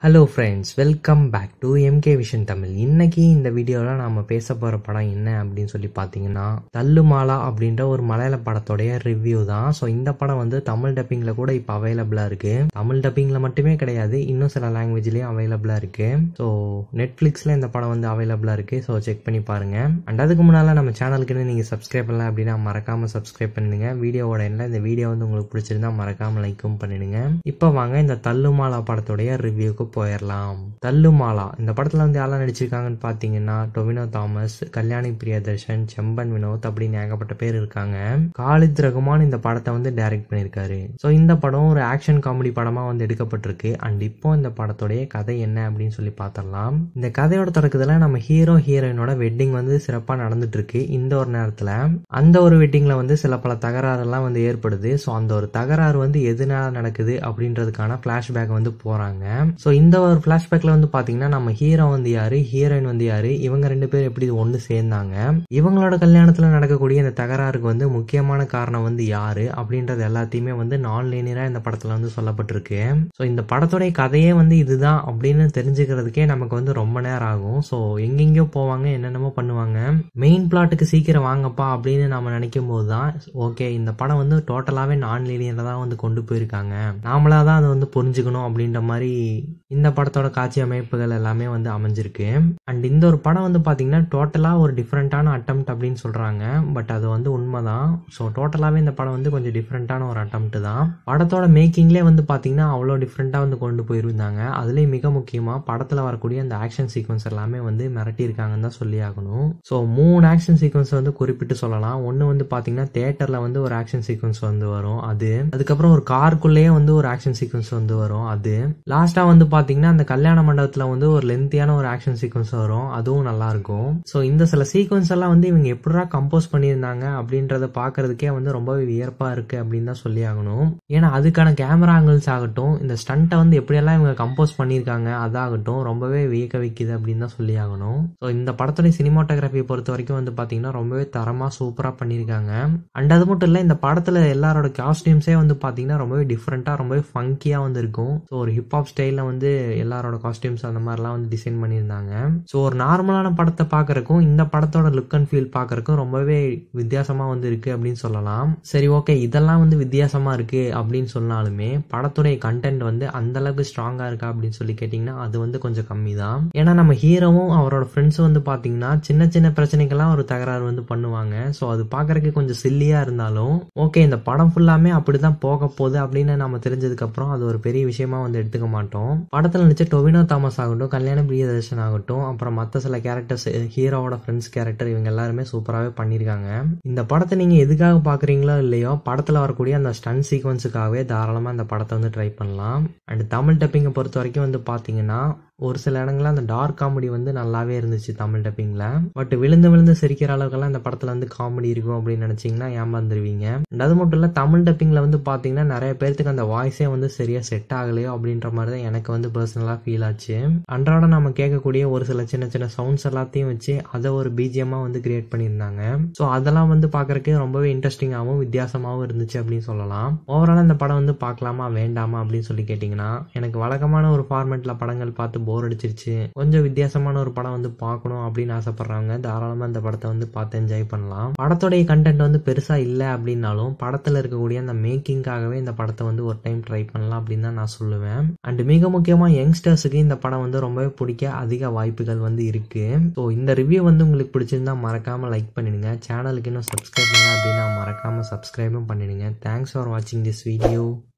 hello friends welcome back to MK Vision Tamil இன்னைக்கு இந்த வீடியோவில் நாம் பேச போகிற படம் என்ன அப்படின்னு சொல்லி பார்த்தீங்கன்னா தள்ளுமாலா அப்படின்ற ஒரு மலையாள படத்தோடைய ரிவ்யூ தான் ஸோ இந்த படம் வந்து தமிழ் டப்பிங்கில் கூட இப்போ அவைலபிளாக இருக்குது தமிழ் டப்பிங்கில் மட்டுமே கிடையாது இன்னும் சில லாங்குவேஜ்லேயும் அவைலபிளாக இருக்குது ஸோ நெட்ஃப்ளிக்ஸில் இந்த படம் வந்து அவைலபிளாக இருக்குது ஸோ செக் பண்ணி பாருங்கள் அண்ட் அதுக்கு முன்னால் நம்ம சேனலுக்குன்னு நீங்கள் சப்ஸ்கிரைப் பண்ணல அப்படின்னா மறக்காமல் சப்ஸ்கிரைப் பண்ணிடுங்க வீடியோவோட என்ன இந்த வீடியோ வந்து உங்களுக்கு பிடிச்சிருந்தா மறக்காமல் லைக்கும் பண்ணிடுங்க இப்போ வாங்க இந்த தள்ளுமாலா படத்துடைய ரிவ்யூக்கு போயிடலாம் தள்ளுமாலா இந்த படத்தில் வந்து யாரெல்லாம் நடிச்சிருக்காங்கன்னு பார்த்தீங்கன்னா டொவினோ தாமஸ் கல்யாணி பிரியதர்ஷன் செம்பன் வினோத் அப்படின்னு ஏகப்பட்ட பேர் இருக்காங்க காலித் ரகுமான் இந்த படத்தை வந்து டைரக்ட் பண்ணியிருக்காரு ஸோ இந்த படம் ஒரு ஆக்ஷன் காமெடி படமாக வந்து எடுக்கப்பட்டிருக்கு அண்ட் இப்போ இந்த படத்துடைய கதை என்ன அப்படின்னு சொல்லி பார்த்தரலாம் இந்த கதையோட தொடக்கத்தில் நம்ம ஹீரோ ஹீரோயினோட வெட்டிங் வந்து சிறப்பாக நடந்துட்டு இருக்கு இந்த ஒரு நேரத்தில் அந்த ஒரு வெட்டிங்கில் வந்து சில பல தகராறுலாம் வந்து ஏற்படுது ஸோ அந்த ஒரு தகராறு வந்து எதனால நடக்குது அப்படின்றதுக்கான ஃப்ளாஷ்பேக் வந்து போகிறாங்க ஸோ இந்த ஒரு ஃப்ளாஷ்பேக்கில் வந்து பார்த்தீங்கன்னா நம்ம ஹீரோ வந்து யாரு ஹீரோயின் வந்து யாரு இவங்க ரெண்டு பேரும் எப்படி ஒன்று சேர்ந்தாங்க இவங்களோட கல்யாணத்தில் நடக்கக்கூடிய இந்த தகராறுக்கு வந்து முக்கியமான காரணம் வந்து யாரு அப்படின்றது எல்லாத்தையுமே வந்து நான் லீனியராக இந்த படத்தில் வந்து சொல்லப்பட்டிருக்கு ஸோ இந்த படத்துடைய கதையே வந்து இதுதான் அப்படின்னு தெரிஞ்சுக்கிறதுக்கே நமக்கு வந்து ரொம்ப நேரம் ஆகும் ஸோ எங்கெங்கேயோ போவாங்க என்னென்னமோ பண்ணுவாங்க மெயின் பிளாட்டுக்கு சீக்கிரம் வாங்கப்பா அப்படின்னு நம்ம நினைக்கும் போது தான் ஓகே இந்த படம் வந்து டோட்டலாகவே நான் லீனியரில் தான் வந்து கொண்டு போயிருக்காங்க நாமளா தான் அதை வந்து புரிஞ்சுக்கணும் அப்படின்ற மாதிரி இந்த படத்தோட காட்சி அமைப்புகள் எல்லாமே வந்து அமைஞ்சிருக்கு அண்ட் இந்த ஒரு படம் வந்து பார்த்தீங்கன்னா டோட்டலாக ஒரு டிஃப்ரெண்ட்டான அட்டம் அப்படின்னு சொல்கிறாங்க பட் அது வந்து உண்மைதான் ஸோ டோட்டலாகவே இந்த படம் வந்து கொஞ்சம் டிஃப்ரெண்ட்டான ஒரு அட்டம் தான் படத்தோட மேக்கிங்லேயே வந்து பார்த்தீங்கன்னா அவ்வளோ டிஃப்ரெண்ட்டாக வந்து கொண்டு போயிருந்தாங்க அதுலேயும் மிக முக்கியமாக படத்தில் வரக்கூடிய அந்த ஆக்ஷன் சீக்வன்ஸ் எல்லாமே வந்து மிரட்டியிருக்காங்கன்னு தான் சொல்லி ஆகணும் ஸோ மூணு ஆக்ஷன் சீக்வன்ஸ் வந்து குறிப்பிட்டு சொல்லலாம் ஒன்று வந்து பார்த்தீங்கன்னா தேட்டரில் வந்து ஒரு ஆக்ஷன் சீக்வன்ஸ் வந்து வரும் அது அதுக்கப்புறம் ஒரு காருக்குள்ளேயே வந்து ஒரு ஆக்ஷன் சீக்வன்ஸ் வந்து வரும் அது லாஸ்ட்டாக வந்து பார்த்தீங்கன்னா அந்த கல்யாண மண்டபத்தில் வந்து ஒரு லென்த்தியான ஒரு ஆக்ஷன் சீக்வன்ஸ் வரும் அதுவும் நல்லா இருக்கும் ஸோ இந்த சில சீக்வன்ஸ் எல்லாம் வந்து இவங்க எப்படா கம்போஸ் பண்ணியிருந்தாங்க அப்படின்றத பார்க்கறதுக்கே வந்து ரொம்பவே வியர்ப்பா இருக்கு அப்படின்னு தான் சொல்லி ஆகணும் ஏன்னா அதுக்கான கேமரா ஆங்கிள்ஸ் ஆகட்டும் இந்த ஸ்டண்ட்டை வந்து எப்படியெல்லாம் இவங்க கம்போஸ் பண்ணியிருக்காங்க அதாகட்டும் ரொம்பவே வியக்க வைக்குது அப்படின்னு தான் சொல்லி ஆகணும் ஸோ இந்த படத்துடைய சினிமாட்டோகிராஃபியை பொறுத்த வரைக்கும் வந்து பார்த்தீங்கன்னா ரொம்பவே தரமாக சூப்பராக பண்ணியிருக்காங்க அண்ட் அது மட்டும் இல்லை இந்த படத்தில் எல்லாரோட காஸ்டியூம்ஸே வந்து பார்த்தீங்கன்னா ரொம்பவே டிஃப்ரெண்ட்டாக ரொம்பவே ஃபங்கியாக வந்து இருக்கும் ஸோ ஒரு ஹிப்ஹாப் ஸ்டைலில் வந்து எல்லாரோட காஸ்டியூம்ஸ் அந்த மாதிரிலாம் வந்து டிசைன் பண்ணியிருந்தாங்க ஸோ ஒரு நார்மலான படத்தை பார்க்கறக்கும் இந்த படத்தோட லுக் அண்ட் ஃபீல் பார்க்கறக்கும் ரொம்பவே வித்தியாசமாக வந்து இருக்கு அப்படின்னு சொல்லலாம் சரி ஓகே இதெல்லாம் வந்து வித்தியாசமாக இருக்கு அப்படின்னு சொன்னாலுமே படத்துடைய கண்டென்ட் வந்து அந்த அளவுக்கு ஸ்ட்ராங்காக இருக்கா அப்படின்னு சொல்லி கேட்டிங்கன்னா அது வந்து கொஞ்சம் கம்மி தான் ஏன்னா நம்ம ஹீரோவும் அவரோட ஃப்ரெண்ட்ஸும் வந்து பார்த்தீங்கன்னா சின்ன சின்ன பிரச்சனைக்கெல்லாம் ஒரு தகராறு வந்து பண்ணுவாங்க ஸோ அது பார்க்கறதுக்கு கொஞ்சம் சில்லியாக இருந்தாலும் ஓகே இந்த படம் ஃபுல்லாமே அப்படி தான் போக போகுது அப்படின்னு நம்ம தெரிஞ்சதுக்கப்புறம் அது ஒரு பெரிய விஷயமா வந்து எடுத்துக்க மாட்டோம் படத்தில் நடிச்ச டொவினோ தாமஸ் ஆகட்டும் கல்யாண பிரியதர்ஷன் ஆகட்டும் அப்புறம் மற்ற சில கேரக்டர்ஸ் ஹீரோவோட ஃப்ரெண்ட்ஸ் கேரக்டர் இவங்க எல்லாருமே சூப்பராகவே பண்ணியிருக்காங்க இந்த படத்தை நீங்கள் எதுக்காக பார்க்குறீங்களோ இல்லையோ படத்தில் வரக்கூடிய அந்த ஸ்டன் சீக்வன்ஸுக்காகவே தாராளமாக இந்த படத்தை வந்து ட்ரை பண்ணலாம் அண்ட் தமிழ் டப்பிங்கை பொறுத்த வரைக்கும் வந்து பார்த்தீங்கன்னா ஒரு சில இடங்கள்ல அந்த டார்க் காமெடி வந்து நல்லாவே இருந்துச்சு தமிழ் டப்பிங்கில் பட் விழுந்து விழுந்து சிரிக்கிற அளவுக்குலாம் இந்த படத்தில் வந்து காமெடி இருக்கும் அப்படின்னு நினச்சிங்கன்னா ஏமாந்துருவீங்க அண்ட் அது மட்டும் இல்லை தமிழ் டப்பிங்கில் வந்து பார்த்தீங்கன்னா நிறைய பேர்த்துக்கு அந்த வாய்ஸே வந்து சரியாக செட் ஆகலையோ அப்படின்ற மாதிரி தான் எனக்கு வந்து பர்சனலாக ஃபீல் ஆச்சு அன்றாட நம்ம கேட்கக்கூடிய ஒரு சில சின்ன சின்ன சவுண்ட்ஸ் எல்லாத்தையும் வச்சு அதை ஒரு பிஜிஎம்மாக வந்து கிரியேட் பண்ணியிருந்தாங்க ஸோ அதெல்லாம் வந்து பார்க்குறக்கு ரொம்பவே இன்ட்ரெஸ்டிங்காகவும் வித்தியாசமாகவும் இருந்துச்சு அப்படின்னு சொல்லலாம் ஓவராலாக இந்த படம் வந்து பார்க்கலாமா வேண்டாமா அப்படின்னு சொல்லி கேட்டிங்கன்னா எனக்கு வழக்கமான ஒரு ஃபார்மேட்டில் படங்கள் பார்த்து போர் அடிச்சிருச்சு கொஞ்சம் வித்தியாசமான ஒரு படம் வந்து பார்க்கணும் அப்படின்னு ஆசைப்படுறவங்க தாராளமாக இந்த படத்தை வந்து பார்த்து என்ஜாய் பண்ணலாம் படத்தோடைய கண்டென்ட் வந்து பெருசாக இல்லை அப்படின்னாலும் படத்தில் இருக்கக்கூடிய அந்த மேக்கிங்காகவே இந்த படத்தை வந்து ஒரு டைம் ட்ரை பண்ணலாம் அப்படின்னு தான் நான் சொல்லுவேன் அண்ட் மிக முக்கியமாக யங்ஸ்டர்ஸுக்கு இந்த படம் வந்து ரொம்பவே பிடிக்க அதிக வாய்ப்புகள் வந்து இருக்கு ஸோ இந்த ரிவ்யூ வந்து உங்களுக்கு பிடிச்சிருந்தா மறக்காம லைக் பண்ணிடுங்க சேனலுக்கு இன்னும் சப்ஸ்கிரைப் பண்ணல அப்படின்னா மறக்காம சப்ஸ்கிரைபும் பண்ணிடுங்க தேங்க்ஸ் ஃபார் வாட்சிங் திஸ் வீடியோ